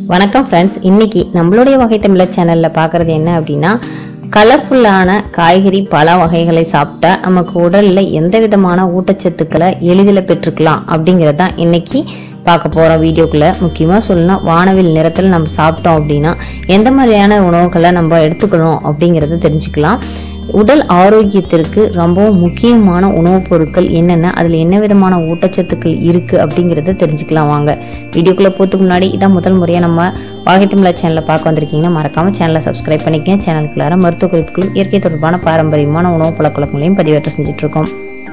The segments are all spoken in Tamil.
வணக்கம் ஃப்ரெண்ட்ஸ் இன்னைக்கு நம்மளுடைய வகை தமிழர் சேனல்ல பார்க்கறது என்ன அப்படின்னா கலர்ஃபுல்லான காய்கறி பல வகைகளை சாப்பிட்டா நமக்கு உடல்ல எந்த விதமான ஊட்டச்சத்துக்களை எளிதில் பெற்றுக்கலாம் அப்படிங்கிறது தான் இன்னைக்கு பார்க்க போகிறோம் வீடியோக்குள்ள முக்கியமாக சொல்லணும்னா வானவில் நிறத்தில் நம்ம சாப்பிட்டோம் அப்படின்னா எந்த மாதிரியான உணவுகளை நம்ம எடுத்துக்கணும் அப்படிங்கிறத தெரிஞ்சுக்கலாம் உடல் ஆரோக்கியத்திற்கு ரொம்பவும் முக்கியமான உணவுப் பொருட்கள் என்னென்ன அதில் என்ன விதமான ஊட்டச்சத்துக்கள் இருக்குது அப்படிங்கிறத தெரிஞ்சுக்கலாம் வாங்க வீடியோக்குள்ளே போகிறதுக்கு முன்னாடி இதான் முதல் முறையாக நம்ம வாகைத்தமிழா சேனலில் பார்க்க வந்திருக்கீங்கன்னா மறக்காமல் சேனலை சப்ஸ்கிரைப் பண்ணிக்கங்க சேனலுக்குள்ளார மருத்துவ குறிப்புகளும் இயற்கை தொடர்பான பாரம்பரியமான உணவு பழக்கவழக்கங்களையும் பதிவேற்றம் செஞ்சுட்டு இருக்கோம்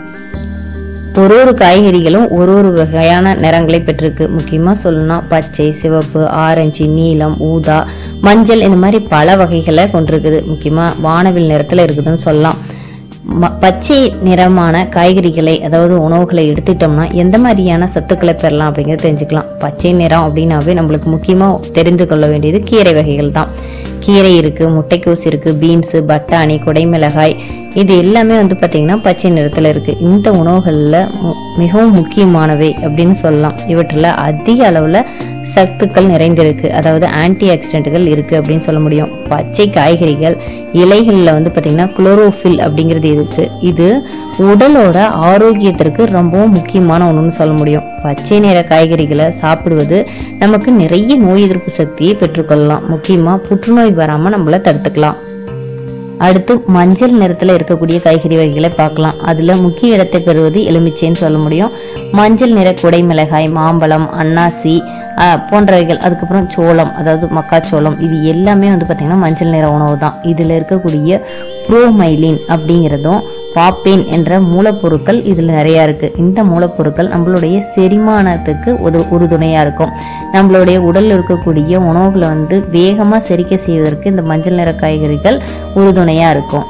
ஒரு ஒரு காய்கறிகளும் ஒரு ஒரு வகையான நிறங்களை பெற்றிருக்கு முக்கியமாக சொல்லணும்னா பச்சை சிவப்பு ஆரஞ்சு நீலம் ஊதா மஞ்சள் இந்த மாதிரி பல வகைகளை கொண்டிருக்குது முக்கியமாக வானவில் நிறத்தில் இருக்குதுன்னு சொல்லலாம் ம- பச்சை நிறமான காய்கறிகளை அதாவது உணவுகளை எடுத்துட்டோம்னா எந்த மாதிரியான சத்துக்களை பெறலாம் அப்படிங்கிறத தெரிஞ்சுக்கலாம் பச்சை நிறம் அப்படின்னாவே நம்மளுக்கு முக்கியமாக தெரிந்து கொள்ள வேண்டியது கீரை வகைகள் தான் கீரை இருக்கு முட்டைக்கோஸ் இருக்கு பீன்ஸு பட்டாணி குடைமிளகாய் இது எல்லாமே வந்து பாத்தீங்கன்னா பச்சை நிறத்துல இருக்கு இந்த உணவுகள்ல மு- மிகவும் முக்கியமானவை அப்படின்னு சொல்லலாம் இவற்றில் அதிக அளவுல சத்துக்கள் நிறைந்திருக்கு அதாவது ஆன்டி ஆக்சிடென்ட்கள் இருக்கு அப்படின்னு சொல்ல முடியும் பச்சை காய்கறிகள் இலைகளில் வந்து பாத்தீங்கன்னா குளோரோஃபில் அப்படிங்கிறது இருக்கு இது உடலோட ஆரோக்கியத்திற்கு ரொம்பவும் முக்கியமான ஒன்றுன்னு சொல்ல முடியும் பச்சை நிற காய்கறிகளை சாப்பிடுவது நமக்கு நிறைய நோய் எதிர்ப்பு சக்தியை பெற்றுக்கொள்ளலாம் முக்கியமா புற்றுநோய் வராம நம்மள தடுத்துக்கலாம் அடுத்து மஞ்சள் நிறத்துல இருக்கக்கூடிய காய்கறி வகைகளை பார்க்கலாம் அதுல முக்கிய இடத்தை பெறுவது எலுமிச்சைன்னு சொல்ல முடியும் மஞ்சள் நிற குடைமிளகாய் மாம்பழம் அன்னாசி ஆஹ், போன்றவைகள் அதுக்கப்புறம் சோளம் அதாவது மக்காச்சோளம் இது எல்லாமே வந்து பார்த்தீங்கன்னா மஞ்சள் நிற உணவு தான் இதில் இருக்கக்கூடிய ப்ரோமைலின் அப்படிங்கிறதும் பாப்பேன் என்ற மூலப்பொருட்கள் இதில் நிறையா இருக்குது இந்த மூலப்பொருட்கள் நம்மளுடைய செரிமானத்துக்கு ஒரு உறுதுணையாக இருக்கும் நம்மளுடைய உடலில் இருக்கக்கூடிய உணவுகளை வந்து வேகமாக செரிக்க செய்வதற்கு இந்த மஞ்சள் நிற காய்கறிகள் உறுதுணையாக இருக்கும்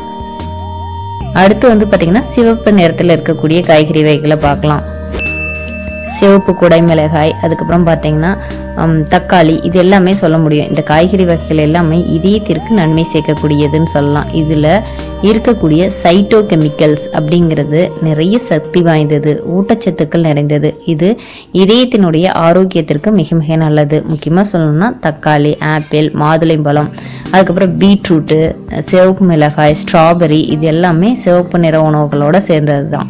அடுத்து வந்து பார்த்திங்கன்னா சிவப்பு நிறத்தில் இருக்கக்கூடிய காய்கறி வகைகளை பார்க்கலாம் சிவப்பு குடைமிளகாய் அதுக்கப்புறம் பார்த்தீங்கன்னா ஹம், தக்காளி இது எல்லாமே சொல்ல முடியும் இந்த காய்கறி வகைகள் எல்லாமே இதயத்திற்கு நன்மை சேர்க்கக்கூடியதுன்னு சொல்லலாம் இதில் இருக்கக்கூடிய சைட்டோ கெமிக்கல்ஸ் அப்படிங்கிறது நிறைய சக்தி வாய்ந்தது ஊட்டச்சத்துக்கள் நிறைந்தது இது இதயத்தினுடைய ஆரோக்கியத்திற்கு மிக மிக நல்லது முக்கியமாக சொல்லணும்னா தக்காளி ஆப்பிள் மாதுளைம்பழம் அதுக்கப்புறம் பீட்ரூட்டு சிவப்பு மிளகாய் ஸ்ட்ராபெரி இது எல்லாமே சிவப்பு நிற உணவுகளோட சேர்ந்தது தான்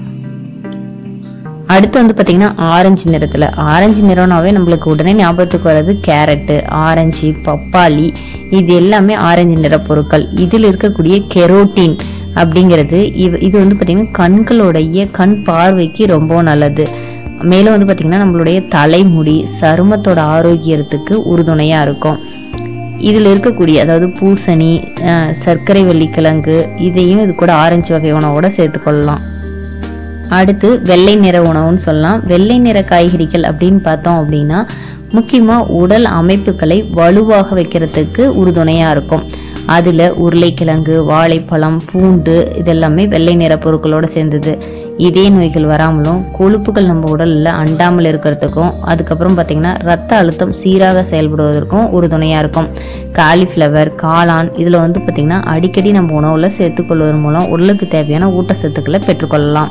அடுத்து வந்து பார்த்தீங்கன்னா ஆரஞ்சு நிறத்தில் ஆரஞ்சு நிறம்னாவே நம்மளுக்கு உடனே ஞாபகத்துக்கு வர்றது கேரட்டு ஆரஞ்சு பப்பாளி இது எல்லாமே ஆரஞ்சு நிற பொருட்கள் இதில் இருக்கக்கூடிய கெரோட்டின் அப்படிங்கிறது இவ் இது வந்து பார்த்தீங்கன்னா கண்களுடைய கண் பார்வைக்கு ரொம்ப நல்லது மேலும் வந்து பார்த்தீங்கன்னா நம்மளுடைய தலைமுடி சருமத்தோட ஆரோக்கியத்துக்கு உறுதுணையாக இருக்கும் இதில் இருக்கக்கூடிய அதாவது பூசணி அஹ், சர்க்கரை வள்ளிக்கிழங்கு இதையும் இது கூட ஆரஞ்சு வகை உணவோட சேர்த்துக்கொள்ளலாம் அடுத்து வெள்ளை நிற உணவுன்னு சொல்லலாம் வெள்ளை நிற காய்கறிகள் அப்படின்னு பார்த்தோம் அப்படின்னா முக்கியமாக உடல் அமைப்புகளை வலுவாக வைக்கிறதுக்கு உறுதுணையாக இருக்கும் அதில் உருளைக்கிழங்கு வாழைப்பழம் பூண்டு இதெல்லாமே வெள்ளை நிற பொருட்களோட சேர்ந்தது இதய நோய்கள் வராமலும் கொழுப்புகள் நம்ம உடலில் அண்டாமல் இருக்கிறதுக்கும் அதுக்கப்புறம் பார்த்திங்கன்னா ரத்த அழுத்தம் சீராக செயல்படுவதற்கும் உறுதுணையாக இருக்கும் காலிஃப்ளவர் காளான் இதில் வந்து பார்த்திங்கன்னா அடிக்கடி நம்ம உணவில் சேர்த்துக்கொள்வதன் மூலம் உடலுக்கு தேவையான ஊட்டச்சத்துக்களை பெற்றுக்கொள்ளலாம்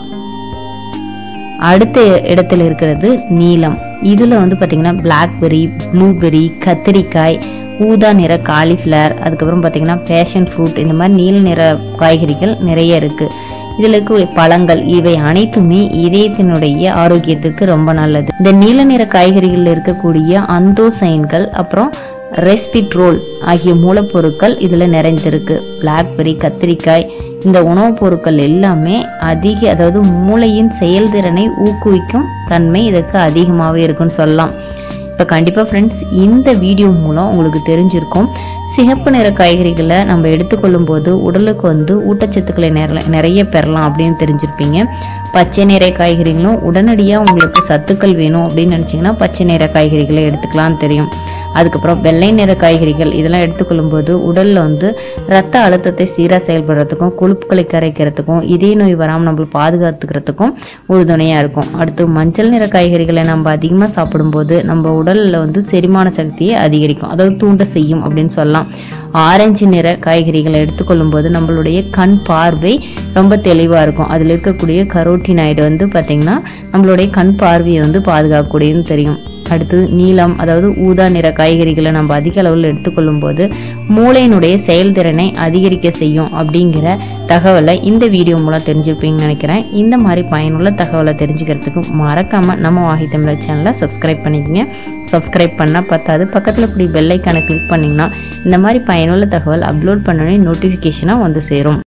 அடுத்த இடத்துல இருக்கிறது நீலம் இதில் வந்து பார்த்தீங்கன்னா பிளாக்பெர்ரி ப்ளூபெர்ரி கத்திரிக்காய் ஊதா நிற காலிஃப்ளவர் அதுக்கப்புறம் பார்த்தீங்கன்னா பேஷன் ஃப்ரூட் இந்த மாதிரி நீல நிற காய்கறிகள் நிறைய இருக்குது இதில் இருக்கக்கூடிய பழங்கள் இவை அனைத்துமே இதயத்தினுடைய ஆரோக்கியத்திற்கு ரொம்ப நல்லது இந்த நீல நிற காய்கறிகளில் இருக்கக்கூடிய அந்தோசைன்கள் அப்புறம் ரெஸ்பிட்ரோல் ஆகிய மூலப்பொருட்கள் இதில் நிறைந்திருக்கு பிளாக்பெர்ரி கத்திரிக்காய் இந்த உணவுப் பொருட்கள் எல்லாமே அதிக அதாவது மூளையின் செயல்திறனை ஊக்குவிக்கும் தன்மை இதுக்கு அதிகமாகவே இருக்குன்னு சொல்லலாம் இப்போ கண்டிப்பாக ஃப்ரெண்ட்ஸ் இந்த வீடியோ மூலம் உங்களுக்கு தெரிஞ்சிருக்கும் சிகப்பு நிற காய்கறிகளை நம்ம எடுத்துக்கொள்ளும் போது உடலுக்கு வந்து ஊட்டச்சத்துக்களை நிற- நிறைய பெறலாம் அப்படின்னு தெரிஞ்சிருப்பீங்க பச்சை நிற காய்கறிகளும் உடனடியாக உங்களுக்கு சத்துக்கள் வேணும் அப்படின்னு நினச்சிங்கன்னா பச்சை நிற காய்கறிகளை எடுத்துக்கலாம்னு தெரியும் அதுக்கப்புறம் வெள்ளை நிற காய்கறிகள் இதெல்லாம் எடுத்துக்கொள்ளும் போது உடலில் வந்து ரத்த அழுத்தத்தை சீராக செயல்படுறதுக்கும் கொழுப்புகளை கரைக்கிறதுக்கும் இதய நோய் வராமல் நம்மளை பாதுகாத்துக்கிறதுக்கும் உறுதுணையாக இருக்கும் அடுத்து மஞ்சள் நிற காய்கறிகளை நம்ம அதிகமாக சாப்பிடும்போது நம்ம உடலில் வந்து செரிமான சக்தியை அதிகரிக்கும் அதாவது தூண்ட செய்யும் அப்படின்னு சொல்லலாம் ஆரஞ்சு நிற காய்கறிகளை எடுத்துக்கொள்ளும் போது நம்மளுடைய கண் பார்வை ரொம்ப தெளிவாக இருக்கும் அதில் இருக்கக்கூடிய கரோட்டினாய்டு வந்து பார்த்திங்கன்னா நம்மளுடைய கண் பார்வையை வந்து பாதுகாக்கக்கூடியதுன்னு தெரியும் அடுத்தது நீலம் அதாவது ஊதா நிற காய்கறிகளை நம்ம அதிக அளவில் எடுத்துக்கொள்ளும் போது மூளையினுடைய செயல்திறனை அதிகரிக்க செய்யும் அப்படிங்கிற தகவலை இந்த வீடியோ மூலம் தெரிஞ்சிருப்பீங்கன்னு நினைக்கிறேன் இந்த மாதிரி பயனுள்ள தகவலை தெரிஞ்சுக்கிறதுக்கு மறக்காம நம்ம வாகை தமிழர் சேனலை சப்ஸ்கிரைப் பண்ணிக்கங்க சப்ஸ்கிரைப் பண்ணால் பத்தாது பக்கத்தில் கூடிய பெல் ஐக்கானை கிளிக் பண்ணிங்கன்னா இந்த மாதிரி பயனுள்ள தகவல் அப்லோட் பண்ணோன்னே நோட்டிஃபிகேஷனாக வந்து சேரும்